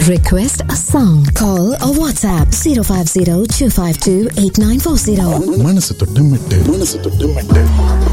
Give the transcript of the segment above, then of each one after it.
Request a song. Call or WhatsApp 050 252 8940. மனசு தொட்டு மெட்டு மனசு தொட்டு மெட்டு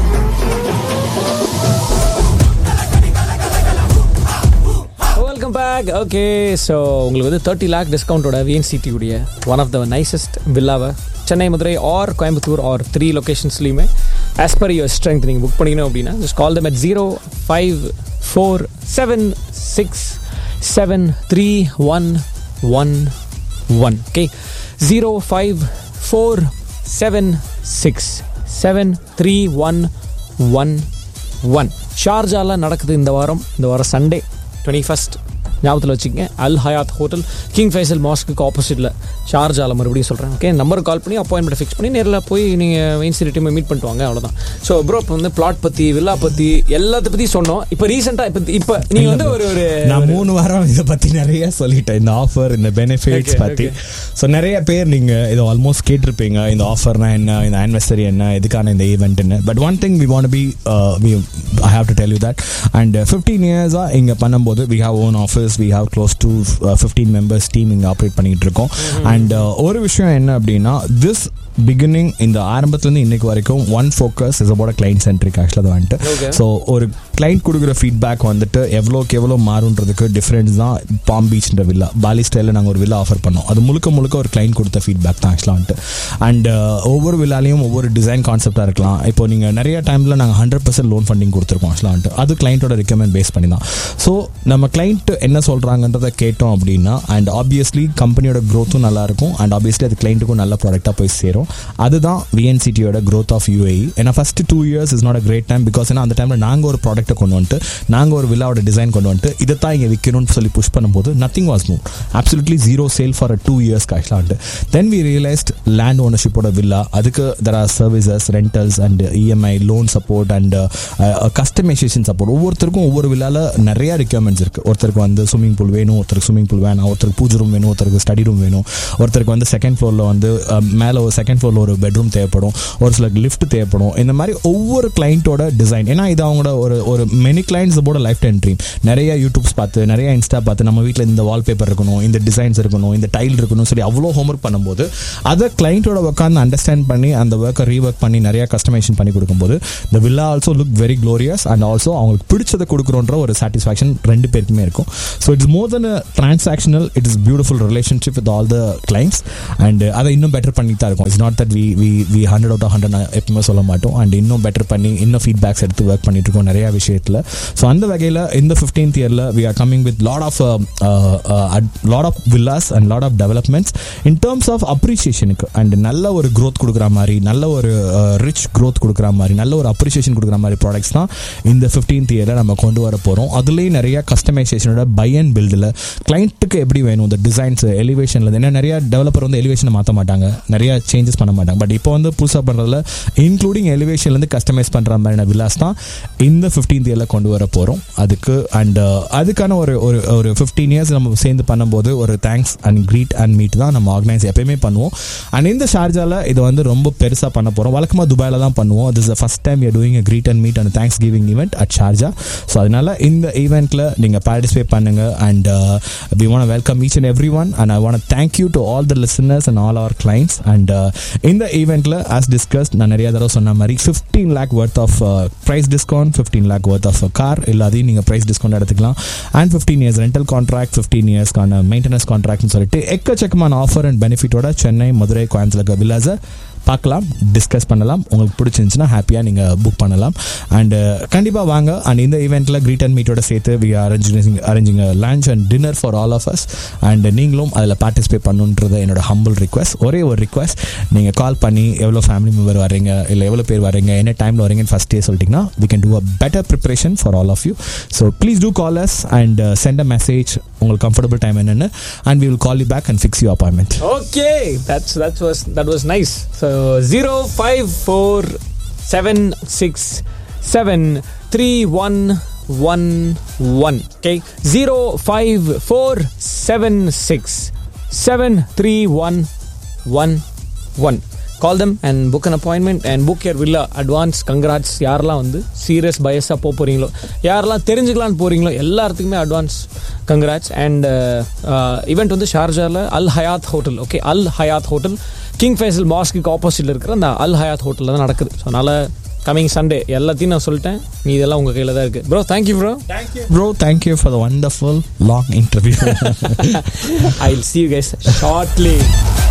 வெல்கம் பேக் ஓகே ஸோ உங்களுக்கு வந்து தேர்ட்டி லேக் டிஸ்கவுண்டோட விஎன்சிடி உடைய ஒன் ஆஃப் த நைசஸ்ட் வில்லாவை Chennai Madurai or Coimbatore or three லொக்கேஷன்ஸ்லையுமே ஆஸ் பர் யுவர் ஸ்ட்ரென்த் நீங்கள் புக் பண்ணிக்கணும் அப்படின்னா just call them at zero five four seven six seven three one one one okay zero five four seven six seven three one one one ஷார்ஜால நடக்குது இந்த வாரம் இந்த வாரம் சண்டே டுவெண்ட்டி ஃபஸ்ட் ஞாபகத்தில் வச்சுக்கங்க Al Hayat hotel King Faisal மாஸ்க்கு ஆப்போசிட்டில் ஷார்ஜால மறுபடியும் சொல்கிறேன் ஓகே நம்பருக்கு கால் பண்ணி அப்பாயின்மெண்ட் ஃபிக்ஸ் பண்ணி நேரில் போய் நீங்கள் மெயின் சிட்டி மீட் பண்ணிட்டு வாங்க அவ்வளோதான் ஸோ ப்ரோ இப்போ வந்து பிளாட் பற்றி வில்லா பற்றி எல்லாத்த பற்றி சொன்னோம் இப்போ ரீசெண்டாக இப்போ இப்போ நீங்கள் வந்து ஒரு ஒரு நான் மூணு வாரம் இதை பத்தி நிறைய சொல்லிட்டேன் இந்த ஆஃபர் இந்த பெனிஃபிட்ஸ் Okay, பத்தி okay. ஸோ நிறைய பேர் நீங்க இதை ஆல்மோஸ்ட் கேட்டிருப்பீங்க இந்த ஆஃபர்னா என்ன இந்த ஆனிவர்சரி என்ன இதுக்கான இந்த ஈவெண்ட்னு but one thing we want be I have to tell you that and fifteen இயர்ஸாக இங்கே பண்ணும்போது we have own office we have close to fifteen members team இங்கே ஆப்ரேட் பண்ணிட்டு இருக்கோம் அண்ட் ஒரு விஷயம் என்ன அப்படின்னா திஸ் பிகினிங் இந்த ஆரம்பத்துலேருந்து இன்னைக்கு வரைக்கும் one focus is about client centric ஆக்சுவலாக அது வந்துட்டு Okay. ஸோ ஒரு கிளைண்ட் கொடுக்குற ஃபீட்பேக் வந்துட்டு எவ்வளோக்கு எவ்வளோ மாறுன்றதுக்கு டிஃப்ரென்ஸ் தான் பாம் பீச்ன்ற வில்லா பாலி ஸ்டைலில் நாங்கள் ஒரு வில்லா ஆஃபர் பண்ணோம் அது முழுக்க முழுக்க ஒரு கிளைண்ட் கொடுத்த ஃபீட்பேக் தான் ஆக்சுவலாக வந்துட்டு அண்ட் ஒவ்வொரு வில்லாலையும் ஒவ்வொரு டிசைன் கான்செப்டாக இருக்கலாம் இப்போ நீங்கள் நிறைய டைமில் நாங்கள் ஹண்ட்ரட் பர்சன்ட் லோன் ஃபண்டிங் கொடுத்துருக்கோம் ஆக்சுவலாக வந்துட்டு அது கிளைண்ட்டோட ரெக்கமெண்ட் பேஸ் பண்ணி தான் ஸோ நம்ம கிளைண்ட் என்ன சொல்கிறாங்கன்றதை கேட்டோம் அப்படின்னா அண்ட் ஆப்வியஸ்லி கம்பெனியோட க்ரோத்தும் நல்லா இருக்கும் அண்ட் ஆப்வியஸ்லி அது கிளைண்ட்டுக்கும் நல்ல ப்ராடக்டாக போய் சேரும் அதுதான் விஎன்சிட்டியோட growth ஆஃப் யூஏஇ ஏன்னா first two years is not a great time because ஏன்னா அந்த டைமில் நாங்கள் ஒரு ப்ராடக்ட்டை கொண்டு வந்துட்டு நாங்கள் ஒரு வில்லாவோட டிசைன் கொண்டு வந்துட்டு இதை தான் இங்கே விற்கணும்னு சொல்லி புஷ் பண்ணும்போது nothing was move absolutely zero sale for a two years ஆக்சுவலாக தென் வி ரியலைஸ்ட் லேண்ட் ஓனர்ஷிப்போட வில்லா அதுக்கு there are services rentals and EMI loan support and customisation support ஒவ்வொருத்தருக்கும் ஒவ்வொரு வில்லால நிறைய ரெக்யர்மெண்ட்ஸ் இருக்குது ஒருத்தருக்கு வந்து ஸ்விம்மிங் பூல் வேணும் ஒருத்தருக்கு ஸ்விம்மிங் பூல் வேணும் ஒருத்தருக்கு பூஜை ரூம் வேணும் ஒருத்தருக்கு ஸ்டடி ரூம் வேணும் ஒருத்தருக்கு வந்து செகண்ட் ஃப்ளோரில் வந்து மேலே ஒரு செகண்ட் ஃப்ளோரில் ஒரு பெட்ரூம் தேவைப்படும் ஒரு சில லிஃப்ட் தேவைப்படும் இந்த மாதிரி ஒவ்வொரு கிளைண்ட்டோட டிசைன் ஏன்னா இது அவங்களோட ஒரு ஒரு மெனி கிளைண்ட்ஸ் போட லைஃப் டைம் ட்ரீம் நிறைய யூடியூப்ஸ் பார்த்து நிறைய இன்ஸ்டா பார்த்து நம்ம வீட்டில் இந்த வால்பேப்பர் இருக்கணும் இந்த டிசைன்ஸ் இருக்கணும் இந்த டைல் இருக்கணும் சொல்லி அவ்வளோ ஹோம்ஒர்க் பண்ணும்போது அதை கிளைண்ட்டோட உட்காந்து அண்டர்ஸ்டாண்ட் பண்ணி அந்த ஒர்க்கை ரீஒர்க் பண்ணி நிறைய கஸ்டமைசேஷன் பண்ணி கொடுக்கும்போது இந்த villa also look very glorious and also அவங்களுக்கு பிடிச்சதை கொடுக்குறோன்ற ஒரு சாட்டிஸ்ஃபேக்ஷன் ரெண்டு பேருக்குமே இருக்கும் so it's more then transactional it is beautiful relationship with all the clients and அதை இன்னும் பெட்டர் பண்ணி தான் இருக்கும் it's not that we we we hundred out of hundred எப்பவுமே சொல்ல மாட்டோம் அண்ட் இன்னும் பெட்டர் பண்ணி இன்னும் ஃபீட்பேக்ஸ் எடுத்து ஒர்க் பண்ணிட்டு இருக்கோம் நிறைய விஷயத்தில் ஸோ அந்த வகையில் இந்த fifteenth year we are coming with lot of lot of villas and lot of developments in terms of அப்ரிசியேஷனுக்கு அண்ட் நல்ல ஒரு growth கொடுக்குற மாதிரி நல்ல ஒரு ரிச் growth கொடுக்குற மாதிரி நல்ல ஒரு அப்ரிசியேஷன் கொடுக்குற மாதிரி ப்ராடக்ட்ஸ் தான் இந்த ஃபிஃப்டீன்த் இயரில் நம்ம கொண்டு வர போகிறோம் அதுலேயும் நிறைய கஸ்டமைசேஷனோட பை அண்ட் பில்டில் கிளைண்ட்டுக்கு எப்படி வேணும் இந்த டிசைன்ஸ் எலிவேஷனில் ஏன்னா நிறைய டெவலப்பர் வந்து எலிவேஷனை மாற்ற மாட்டாங்க நிறைய சேஞ்சஸ் பண்ண மாட்டாங்க பட் இப்போ வந்து புதுசாக பண்ணுறதுல இன்க்ளூடிங் எலிவேஷன்லேருந்து கஸ்டமைஸ் பண்ணுற மாதிரியான வில்லாஸ் தான் இந்த ஃபிஃப்டீன்த் இயரில் கொண்டு வர போகிறோம் அதுக்கு அண்ட் அதுக்கான ஒரு ஒரு ஒரு ஃபிஃப்டீன் இயர்ஸ் நம்ம சேர்ந்து பண்ணும்போது ஒரு thanks and greet and meet தான் நம்ம ஆர்கனைஸ் எப்பயுமே பண்ணுவோம் அண்ட் இந்த ஷார்ஜாவில் இது வந்து ரொம்ப பெருசாக பண்ண போகிறோம் வழக்கமாக துபாயில் தான் பண்ணுவோம் this first time you doing greet and meet and thanks giving event at Sharjah so அதனால இந்த ஈவெண்ட்டில் நீங்கள் பார்ட்டிசிபேட் பண்ணுங்க and we want welcome each and every one and I want thank you to all the listeners and all our clients and இந்த ஈவெண்ட்டில் as discussed நான் நிறைய தடவை சொன்ன மாதிரி fifteen lakh worth of price discount fifteen lakh worth of car எல்லாத்தையும் நீங்கள் price discount எடுத்துக்கலாம் and fifteen years rental contract fifteen இயர்ஸ்க்கான மெயின்டெனன்ஸ் கான்ட்ராக்ட்னு சொல்லிட்டு எக்கச்சக்கமான ஆஃபர் அண்ட் பெனிஃபிட்டோட சென்னை மதுரை கோயம்புத்தூர் வில்லாஸை பார்க்கலாம் டிஸ்கஸ் பண்ணலாம் உங்களுக்கு பிடிச்சிருந்துச்சுன்னா ஹாப்பியாக நீங்கள் புக் பண்ணலாம் அண்ட் கண்டிப்பாக வாங்க அண்ட் இந்த ஈவெண்ட்டில் கிரீட் அண்ட் மீட்டோட சேர்த்து we arranging arranging lunch and dinner for all of us and நீங்களும் அதில் பார்ட்டிசிபேட் பண்ணுன்றது என்னோட ஹம்பிள் ரிக்வஸ்ட் ஒரே ஒரு ரிக்வஸ்ட் நீங்கள் கால் பண்ணி எவ்வளோ ஃபேமிலி மெம்பர் வரீங்க இல்லை எவ்வளோ பேர் வரீங்க என்ன டைமில் வரீங்கன்னு ஃபஸ்ட்டே சொல்லிட்டிங்கன்னா we can do a better preparation for all of you so please do call us and send a message உங்களுக்கு கம்ஃபர்டபுள் டைம் என்னென்னு and we will call you back and fix you appointment Okay, that's that was that was nice. So zero five four seven six seven three one one one. Okay, zero five four seven six seven three one one one. Call them and book an appointment and book your villa advance congrats யாரெல்லாம் வந்து serious பயஸாக போக போகிறீங்களோ யாரெல்லாம் தெரிஞ்சுக்கலான்னு போகிறீங்களோ எல்லாத்துக்குமே advance congrats and event வந்து ஷார்ஜாவில் Al Hayat hotel okay Al Hayat hotel King Faisal மாஸ்க்கு ஆப்போசிட்டில் இருக்கிற அந்த அல் ஹயாத் ஹோட்டலில் தான் நடக்குது ஸோ அதனால் கமிங் சண்டே எல்லாத்தையும் நான் சொல்லிட்டேன் நீ இதெல்லாம் உங்கள் கையில் தான் இருக்குது bro thank you bro bro thank you for the wonderful long interview I will see you guys shortly